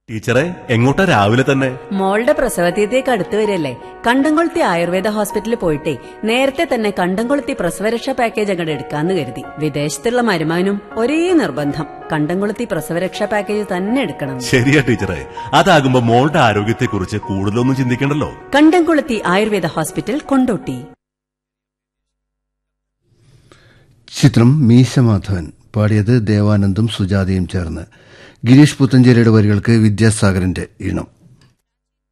ടീച്ചറെ എങ്ങോട്ടാ രാവിലെ തന്നെ മോളുടെ പ്രസവതീയത്തേക്ക് അടുത്ത് വരില്ലേ കണ്ടംകൊളുത്തി ആയുർവേദ ഹോസ്പിറ്റലിൽ പോയിട്ടേ നേരത്തെ തന്നെ കണ്ടംകൊളുത്തി പ്രസവരക്ഷാ പാക്കേജ് അങ്ങോട്ട് എടുക്കാന്ന് കരുതി വിദേശത്തുള്ള മരുമാനും ഒരേ നിർബന്ധം കണ്ടംകൊളുത്തി പ്രസവരക്ഷാ പാക്കേജ് തന്നെ എടുക്കണം ശരിയാ ടീച്ചറെ അതാകുമ്പോ മോളുടെ ആരോഗ്യത്തെക്കുറിച്ച് കൂടുതലൊന്നും ചിന്തിക്കണ്ടല്ലോ കണ്ടംകൊളുത്തി ആയുർവേദ ഹോസ്പിറ്റൽ കൊണ്ടോട്ടി ചിത്രം മീശമാധവൻ പാടിയത് ദേവാനന്ദും സുജാതയും ചേർന്ന് ഗിരീഷ് പുത്തഞ്ചേരിയുടെ വരികൾക്ക് വിദ്യാസാഗറിന്റെ ഈണം